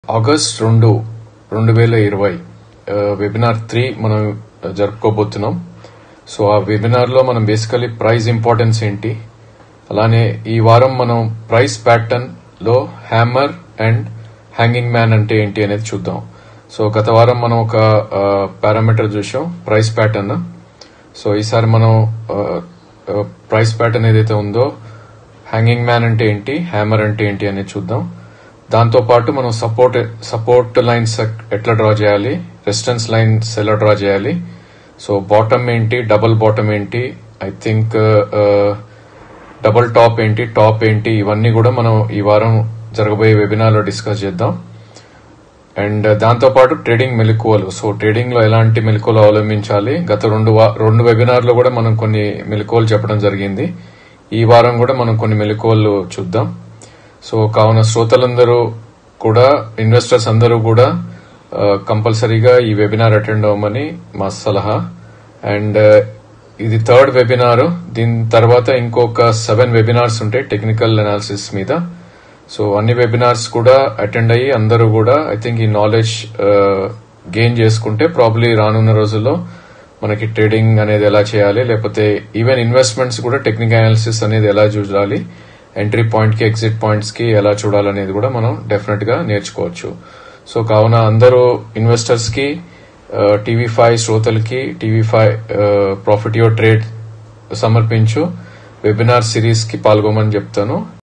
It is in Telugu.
ఆగస్ట్ రెండు రెండు వేల ఇరవై వెబినార్ త్రీ మనం జరుపుకోబోతున్నాం సో ఆ వెబినార్ లో మనం బేసికలీ ప్రైస్ ఇంపార్టెన్స్ ఏంటి అలానే ఈ వారం మనం ప్రైస్ ప్యాటర్న్ లో హ్యామర్ అండ్ హ్యాంగింగ్ మ్యాన్ అంటే ఏంటి అనేది చూద్దాం సో గత వారం మనం ఒక పారామీటర్ చూసాం ప్రైస్ ప్యాటర్న్ సో ఈసారి మనం ప్రైస్ ప్యాటర్న్ ఏదైతే ఉందో హ్యాంగింగ్ మ్యాన్ అంటే ఏంటి హ్యామర్ అంటే ఏంటి అనేది చూద్దాం దాంతో పాటు మనం సపోర్ట్ సపోర్ట్ లైన్స్ ఎట్లా డ్రా చేయాలి రెసిస్టెన్స్ లైన్స్ ఎలా డ్రా చేయాలి సో బాటమ్ ఏంటి డబుల్ బాటమ్ ఏంటి ఐ థింక్ డబుల్ టాప్ ఏంటి టాప్ ఏంటి ఇవన్నీ కూడా మనం ఈ వారం జరగబోయే వెబినార్ లో డిస్కస్ చేద్దాం అండ్ దాంతో పాటు ట్రేడింగ్ మెలకువలు సో ట్రేడింగ్ లో ఎలాంటి మెలకువలు అవలంబించాలి గత రెండు వా- రెండు వెబినార్ లో కూడా మనం కొన్ని మెలకువలు చెప్పడం జరిగింది ఈ వారం కూడా మనం కొన్ని మెలకువలు చూద్దాం సో కావున శ్రోతలందరూ కూడా ఇన్వెస్టర్స్ అందరూ కూడా కంపల్సరీగా ఈ వెబినార్ అటెండ్ అవ్వమని మా సలహా అండ్ ఇది థర్డ్ వెబినార్ దీని తర్వాత ఇంకొక సెవెన్ వెబినార్స్ ఉంటాయి టెక్నికల్ అనాలిసిస్ మీద సో అన్ని వెబినార్స్ కూడా అటెండ్ అయ్యి అందరూ కూడా ఐ థింక్ ఈ నాలెడ్జ్ గెయిన్ చేసుకుంటే ప్రాబ్లీ రానున్న రోజుల్లో మనకి ట్రేడింగ్ అనేది ఎలా చేయాలి లేకపోతే ఈవెన్ ఇన్వెస్ట్మెంట్స్ కూడా టెక్నికల్ అనాలిసిస్ అనేది ఎలా చూడాలి ఎంట్రీ పాయింట్ కి ఎగ్జిట్ పాయింట్స్ కి ఎలా చూడాలనేది కూడా మనం డెఫినెట్ గా నేర్చుకోవచ్చు సో కావున అందరూ ఇన్వెస్టర్స్ కి టీవీ ఫైవ్ శ్రోతలకి TV five profit your trade సమర్పించు వెబినార్ సిరీస్ కి పాల్గొమని చెప్తాను